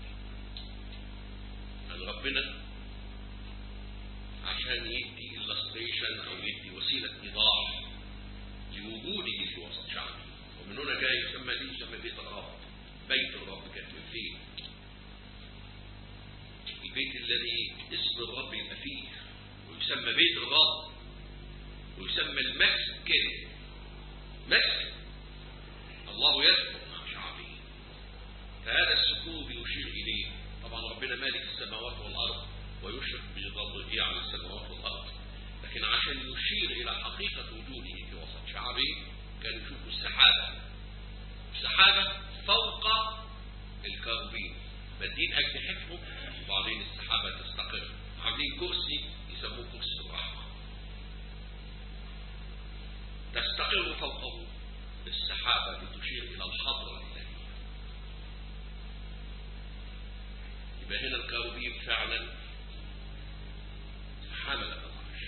B: أن ربنا عشان يدي illustration أو يدي وسيلة إيضاح لوجوده في وسط شعبه ومن هنا جاي يسمى دي يسمى بيت الرب بيت الرب كانت من فين البيت الذي اسم الرب يبقى فيه ويسمى بيت الرب ويسمى المسكن مسكن الله يسكن مع شعبه فهذا السكون بيشير إليه طبعا ربنا مالك السماوات والأرض ويشرق بضوئه على السماوات والأرض لكن عشان يشير إلى حقيقة وجوده في وسط شعبه كان يشوف السحابة السحابة فوق الكروبين مدين أجنحتهم وبعدين السحابة تستقر عاملين كرسي يسموه كرسي الرحمة تستقر فوقه السحابة لتشير إلى الحضرة الإلهية يبقى هنا الكروبين فعلا حمل العرش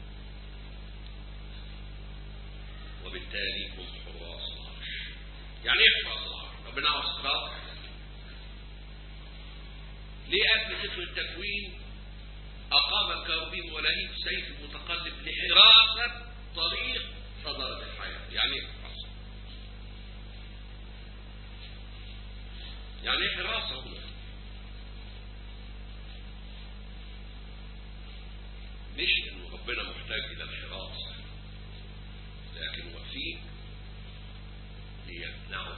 B: وبالتالي هم حراس العرش يعني ايه حراس العرش ربنا عاوز حراس ليه قبل سفر التكوين أقام الكروبين ولهيب سيف متقلب لحراسة طريق صدرة الحياة يعني ايه حراسة يعني ايه حراسة هنا مش انه ربنا محتاج الى الحراسة لكن وفيه ليمنعه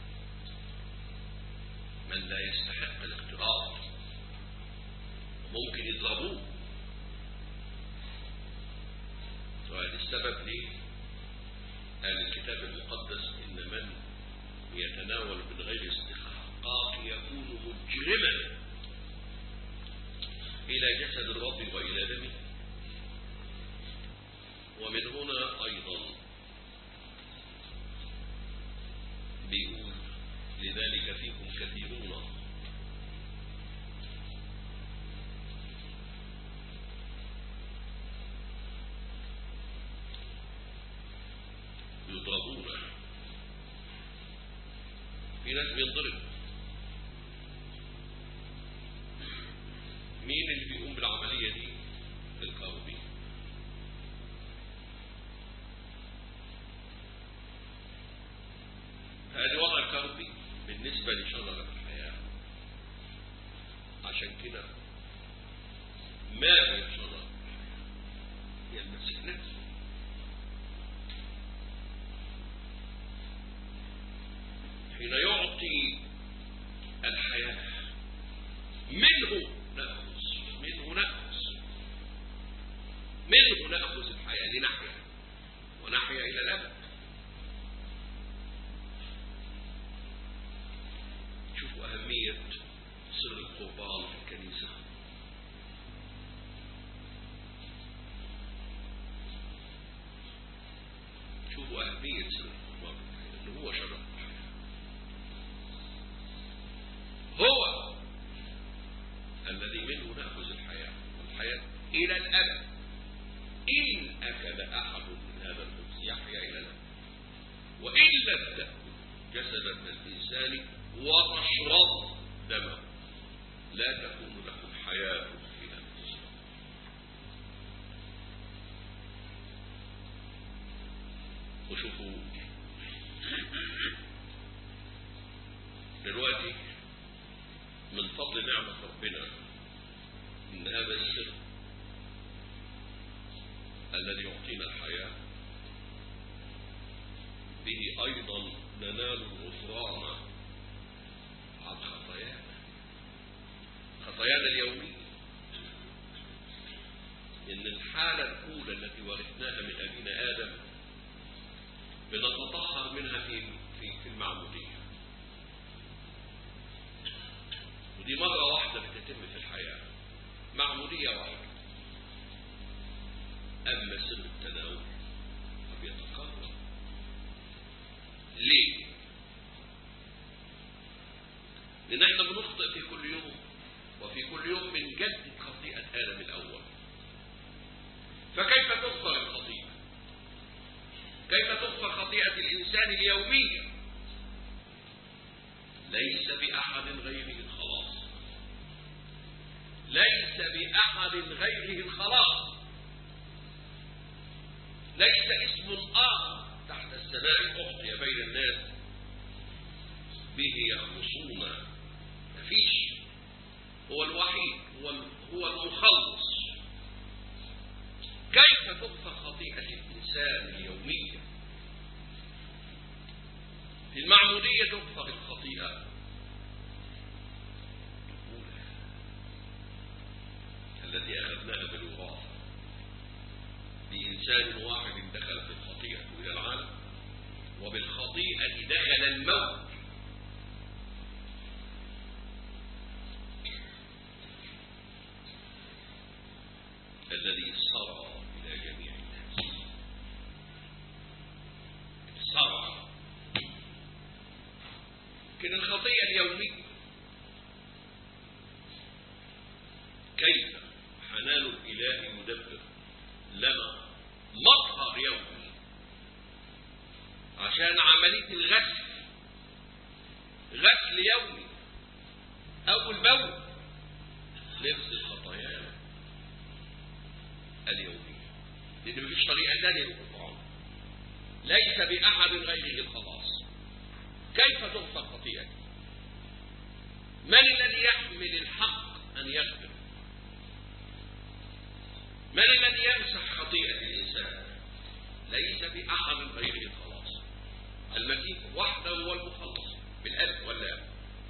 B: من لا يستحق الاقتراب وممكن يضربوه سؤال السبب ليه قال الكتاب المقدس ان من يتناول من غير استحقاق يكون مجرما الى جسد الرب والى دمه ومن هنا أيضا بيقول لذلك فيكم كثيرون يضربون في ناس بينضرب مين اللي بيقوم بالعملية دي الكاروبين هذا وضع الكربي بالنسبة لشجرة الحياة عشان كده ما هي شجرة هي المسيح نفسه حين يعطي الحياة منه نأخذ منه نأخذ منه نأخذ الحياة لنحيا ونحيا إلى الأبد شوفوا أهمية سر القربان في الكنيسة شوفوا أهمية سر القربان إنه هو شرع هو الذي منه نأخذ الحياة والحياة إلى الأبد إن أكل أحد من هذا الخبز يحيا إلى الأبد وإن لم تأكل جسد الإنسان وتشرب دمه لا تكون لكم حياة في أنفسكم وشوفوا دلوقتي من فضل نعمة ربنا إن هذا السر الذي يعطينا الحياة به أيضا ننال الغفران عن خطايانا خطايانا اليومية إن الحالة الأولى التي ورثناها من أبينا آدم بنتطهر منها في في في المعمودية ودي مرة واحدة بتتم في الحياة معمودية واحدة أما سر التناول فبيتكرر ليه؟ لأن احنا بنخطئ في كل يوم وفي كل يوم بنجدد خطيئة آدم الأول فكيف تغفر الخطيئة؟ كيف تغفر خطيئة الإنسان اليومية؟ ليس بأحد غيره الخلاص ليس بأحد غيره الخلاص ليس اسم آخر تحت السماء أعطي بين الناس به يخلصون مفيش هو الوحيد هو هو المخلص كيف تغفر خطيئة الإنسان اليومية في المعمودية تغفر الخطيئة الأولى التي أخذناها بالوراثة بإنسان واحد دخلت الخطيئة إلى العالم وبالخطيئة دخل الموت الذي سرى إلى جميع الناس سرى لكن الخطيئة اليومية كيف حنان الإله يدبر لنا مطهر يومي عشان عملية الغسل غسل يومي أول بول نغسل خطايانا اليومية لأن مفيش طريقة ثانية للغفران ليس بأحد غيره الخلاص كيف تغفر خطيئتي من الذي يحمل الحق أن يغفر من الذي يمسح خطيئة الإنسان ليس بأحد غيره الخلاص المسيح وحده هو المخلص بالألف واللام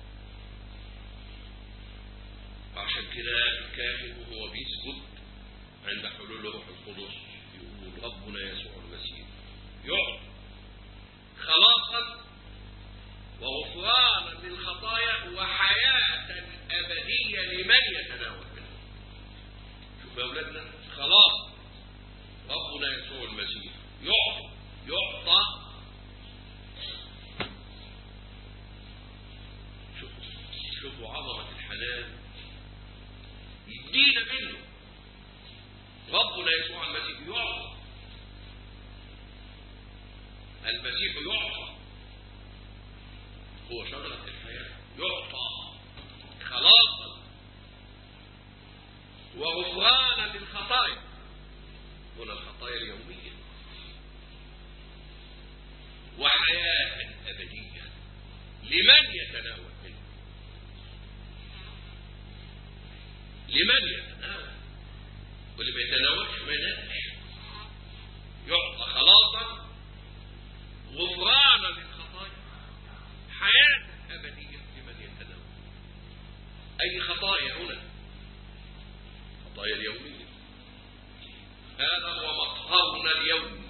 B: عشان كده الكاهن وهو بيسجد عند حلول روح القدس يقول ربنا يسوع المسيح يعطي خلاصا وغفرانا للخطايا وحياة أبدية لمن يتناول منه شوف يا أولادنا خلاص ربنا يسوع المسيح يعطي يعطى شوفوا شوفوا عظمة الحنان يدينا منه ربنا يسوع المسيح يعطى المسيح يعطى هو شجرة الحياة يعطى خلاصا وغفرانا للخطايا هنا الخطايا اليومية وحياة أبدية لمن يتناول منه لمن يتناول واللي ما يتناولش ما ينالش يعطى خلاصا غفرانا للخطايا حياة أبدية لمن يتناول أي خطايا هنا خطايا اليومية هذا هو مطهرنا اليومي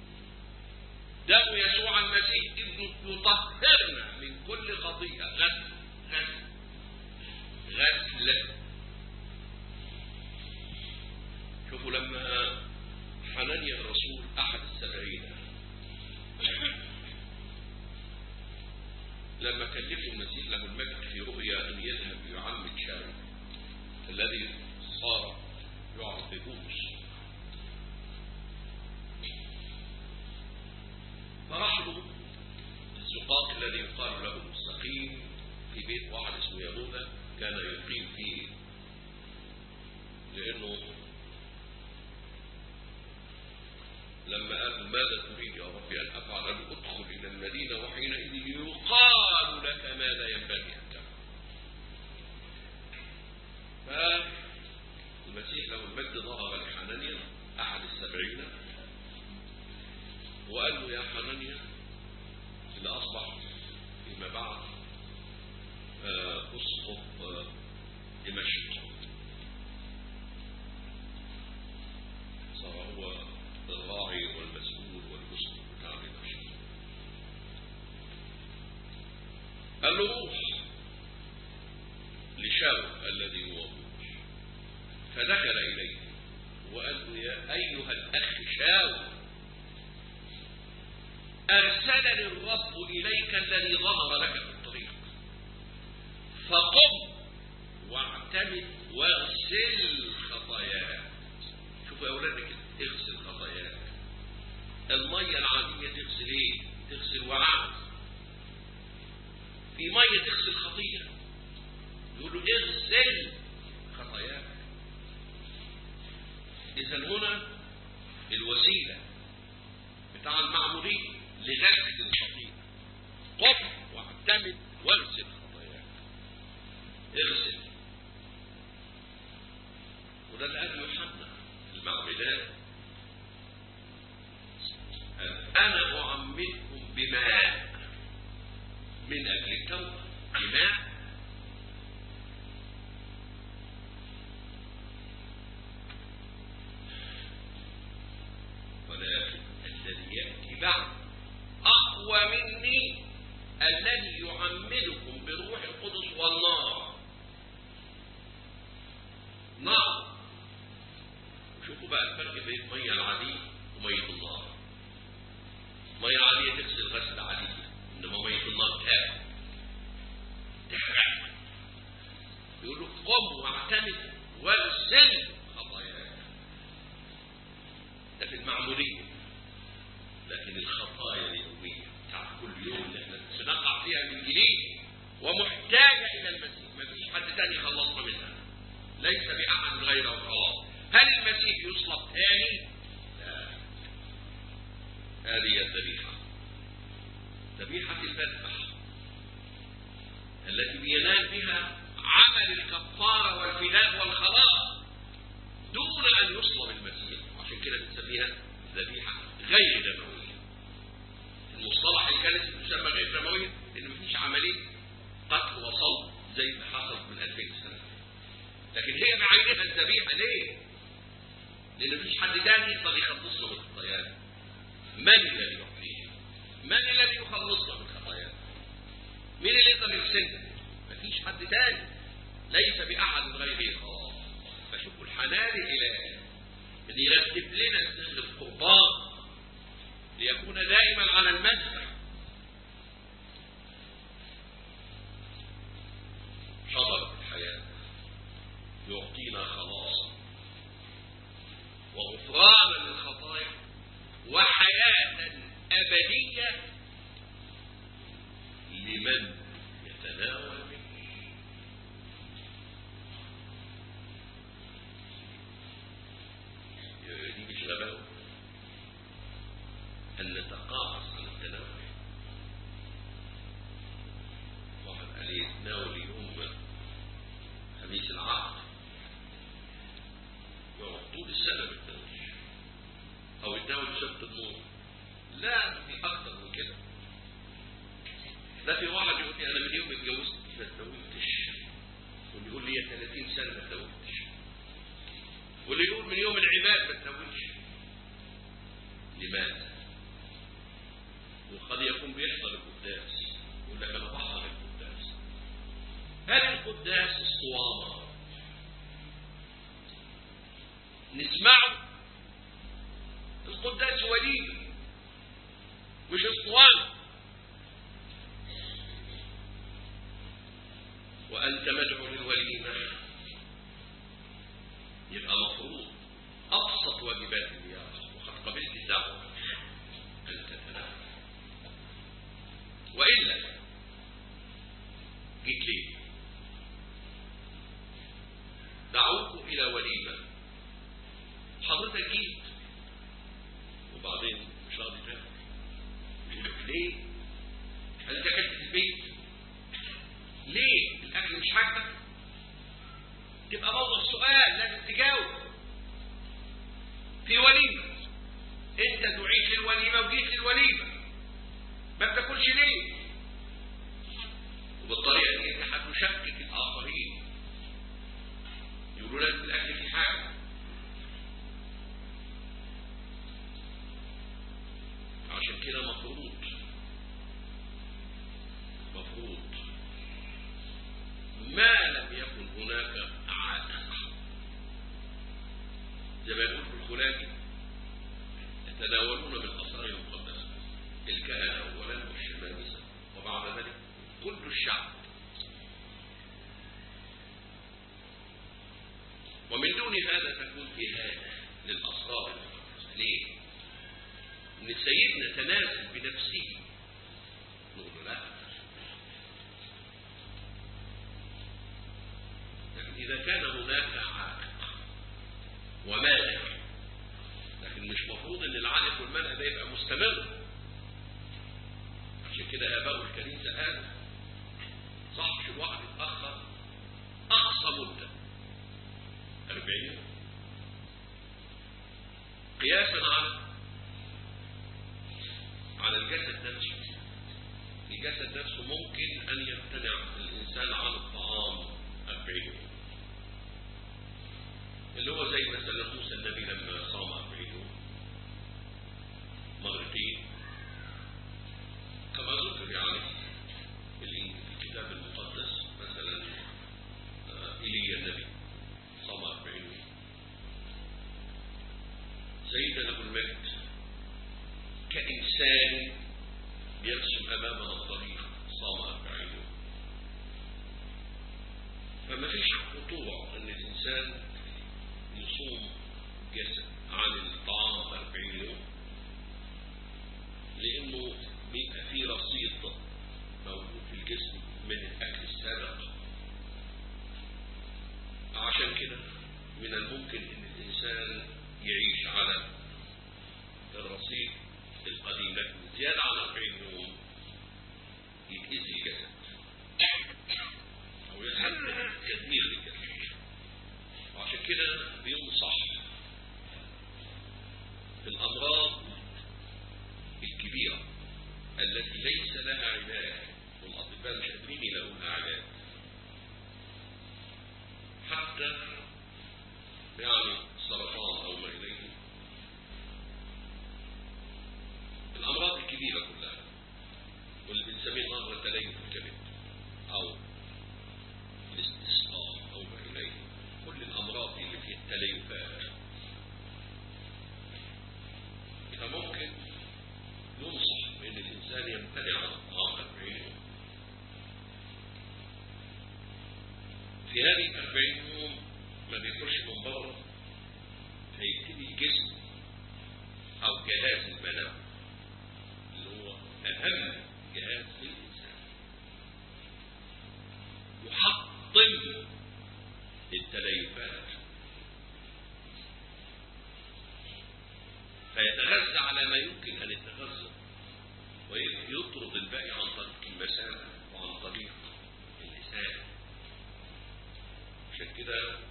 B: دم يسوع المسيح ابنه يطهرنا من كل خطيئة غسل غسل غسل شوفوا لما حنانيا الرسول أحد السبعين لما كلفه المسيح له المجد في رؤيا أن يذهب يعمد شاول الذي صار يعرف ببوس فراح له الزقاق الذي يقال له السقيم في بيت واحد اسمه يهوذا كان يقيم فيه لأنه لما قال ماذا تريد يا ربي أن أفعل أن أدخل إلى المدينة وحينئذ يقال لك ماذا ينبغي أن تفعل فالمسيح له المجد ظهر لحنانيا أحد السبعين وقال له يا حنانيا اللي أصبح فيما بعد آه، أسقط آه، دمشق صار هو الراعي والمسؤول والمسلم بتاع دمشق قال له روح لشاول الذي هو أبوك فدخل إليه وقال له يا أيها الأخ شاول أرسلني الرب إليك الذي ظهر لك في الطريق فقم واعتمد واغسل خطاياك شوفوا يا أولاد كده اغسل خطاياك المية العادية تغسل ايه؟ تغسل وعاء في مية تغسل خطية يقول له اغسل خطاياك إذا هنا الوسيلة بتاع المعمودية لغسل الخطية قم واعتمد واغسل خطاياك اغسل وده اللي قاله يوحنا المعمدان قال أنا أعمدكم بماء من أجل التوبة بماء ولكن الذي يأتي بعد أقوى مني الذي يعمدكم بروح القدس والنار نار شوفوا بقى الفرق بين المية العادية ومية النار مية عادية تغسل غسل عادية إنما مية النار تاب تحرق يقول له قم واعتمد واغسل خطاياك ده في المعمودية لكن الخطايا اليومية بتاعت كل يوم اللي احنا سنقع فيها من جديد ومحتاجة إلى المسيح ما فيش حد تاني يخلصنا منها ليس بأحد غيره خلاص هل المسيح يصلب تاني؟ لا هذه هي الذبيحة ذبيحة المذبح التي بينال بها عمل الكفارة والفداء والخلاص دون أن يصلب المسيح عشان كده بنسميها ذبيحة غير دموية المصطلح الكنسي بيسمى غير دموية لأن مفيش عملية قتل وصلب زي ما حصل من 2000 سنة لكن هي بعينها الذبيحة ليه؟ لأن مفيش حد تاني يقدر يخلصنا من خطايانا من الذي يعطيه؟ من الذي يخلصنا من خطايانا؟ مين اللي يقدر يغسلنا؟ مفيش حد تاني ليس بأحد غيره خلاص فشوفوا الحنان الإلهي ان يرتب لنا سر القربان ليكون دائما على المذبح شجرة الحياة يعطينا خلاصا وغفرانا للخطايا وحياة أبدية لمن يتناول منه دي مش غباوة أن نتقاعس عن التناول واحد قال لي يتناول يوم خميس العقد يقعد طول السنة ما يتناولش أو يتناول سبت النور لا في أكتر من كده ده في واحد يقول لي أنا من يوم اتجوزت ما اتناولتش واللي يقول لي 30 سنة ما اتناولتش واللي يقول من يوم العباد ما تناولش لماذا؟ وقد يكون بيحضر القداس يقول لك انا بحضر القداس هل القداس اسطوانه؟ نسمعه القداس وليمه مش اسطوانه وانت مدعو للوليمه يبقى مفروض أبسط واجبات الرياضة وقد قبلت الدعوة أن تتناول وإلا جيت ليه؟ دعوكم إلى وليمة حضرتك جيت وبعدين مش راضي تاكل يقول لك ليه؟ أنت أكلت في البيت ليه؟ الأكل مش حاجتك؟ تبقى موضوع سؤال لازم تجاوب في وليمة انت دعيت للوليمة وجيت للوليمة ما بتاكلش ليه وبالطريقة دي انت هتشكك الآخرين يقولوا لك الأكل في حاجة عشان كده مفروض مفروض ما لم يكن هناك عائق زي ما يقول في الخلاجي يتناولون من الآثار المقدسة الكهنة أولا والشمامسة وبعد ذلك كل الشعب ومن دون هذا تكون إهانة للأسرار المقدسة ليه؟ إن سيدنا تنازل بنفسه نقول له لا لكن إذا كان هناك عائق ومانع لكن مش مفروض ان العائق والمانع ده يبقى مستمر عشان كده اباء الكنيسه قالوا صح الواحد اتاخر اقصى مده 40 يوم قياسا على على الجسد نفسه الجسد نفسه ممكن ان يمتنع الانسان عن الطعام 40 يوم اللي هو زي مثلا موسى النبي لما صام 40 يوم مرتين كما ذكر يعني في الكتاب المقدس مثلا ايليا النبي صام 40 يوم سيدنا ابو المجد كإنسان يرسم أمامنا الطريق صام 40 يوم فما فيش خطوع أن الإنسان يصوم جسد عن الطعام 40 يوم لأنه بيبقى فيه رصيد موجود في الجسم من الأكل السابق عشان كده من الممكن أن الإنسان يعيش على الرصيد القديم لكن زيادة عن 40 يوم يتأذي الجسد أو يسبب تدمير للجسد وعشان كده بينصح في الأمراض الكبيرة التي ليس لها علاج والأطباء مش قادرين يلاقوا لها علاج حتى يعني سرطان أو ما إليه الأمراض الكبيرة كلها واللي بنسميه أمر تليف الكبد أو الاستسقاء أو ما إليه كل الأمراض اللي فيها التليفات فممكن ينصح بأن الإنسان يمتنع عن الطعام 40 يوم في هذه ال 40 يوم ما بيخرجش من بره فيبتدي الجسم أو جهاز المناعة اللي هو أهم جهاز في الإنسان يحطم التليفات فيتغذى على ما يمكن أن يتغذى ويطرد الباقي عن طريق المسام وعن طريق اللسان عشان كده